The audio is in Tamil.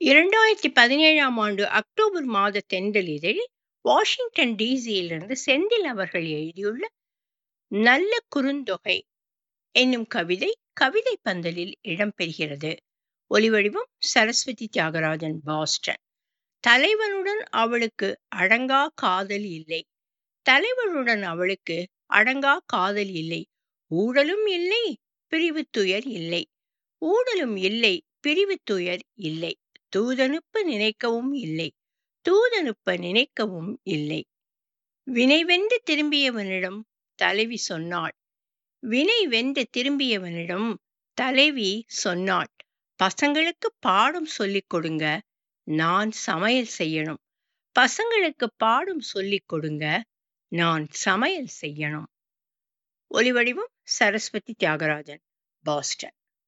இரண்டாயிரத்தி பதினேழாம் ஆண்டு அக்டோபர் மாத தென்றல் இதழில் வாஷிங்டன் டிசியிலிருந்து செந்தில் அவர்கள் எழுதியுள்ள நல்ல குறுந்தொகை என்னும் கவிதை கவிதை பந்தலில் இடம்பெறுகிறது ஒலிவடிவம் சரஸ்வதி தியாகராஜன் பாஸ்டன் தலைவனுடன் அவளுக்கு அடங்கா காதல் இல்லை தலைவனுடன் அவளுக்கு அடங்கா காதல் இல்லை ஊழலும் இல்லை பிரிவு துயர் இல்லை ஊழலும் இல்லை பிரிவு துயர் இல்லை தூதனுப்ப நினைக்கவும் இல்லை தூதனுப்ப நினைக்கவும் இல்லை வினை வென்று திரும்பியவனிடம் தலைவி சொன்னாள் வினை வென்று திரும்பியவனிடம் தலைவி சொன்னாள் பசங்களுக்கு பாடம் சொல்லிக் கொடுங்க நான் சமையல் செய்யணும் பசங்களுக்கு பாடம் சொல்லிக் கொடுங்க நான் சமையல் செய்யணும் ஒலிவடிவம் சரஸ்வதி தியாகராஜன் பாஸ்டன்